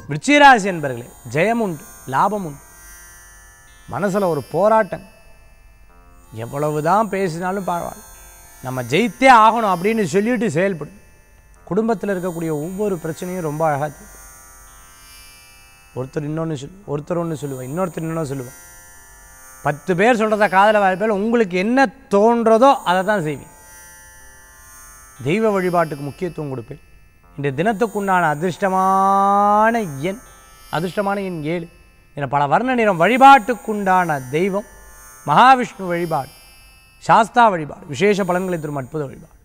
விருச்சிகராசி என்பர்களே ஜெயம் உண்டு லாபம் உண்டு மனசில் ஒரு போராட்டம் எவ்வளவு தான் பேசினாலும் பரவாயில்ல நம்ம ஜெயித்தே ஆகணும் அப்படின்னு சொல்லிட்டு செயல்படும் குடும்பத்தில் இருக்கக்கூடிய ஒவ்வொரு பிரச்சனையும் ரொம்ப அழகாக தீர்க்கும். ஒருத்தர் இன்னொன்று சொல் ஒருத்தர் ஒன்று சொல்லுவாள் இன்னொருத்தர் இன்னொன்று சொல்லுவாள் பத்து பேர் சொல்கிறத காதில் வாய்ப்பில் உங்களுக்கு என்ன தோன்றதோ அதை தான் செய்வீங்க தெய்வ வழிபாட்டுக்கு முக்கியத்துவம் கொடுப்பேன் இந்த தினத்துக்குண்டான அதிர்ஷ்டமான எண் அதிர்ஷ்டமான எண் ஏழு என பல வர்ண நிறம் வழிபாட்டுக்குண்டான தெய்வம் மகாவிஷ்ணு வழிபாடு சாஸ்தா வழிபாடு விசேஷ பலன்களை தரும் அற்புத வழிபாடு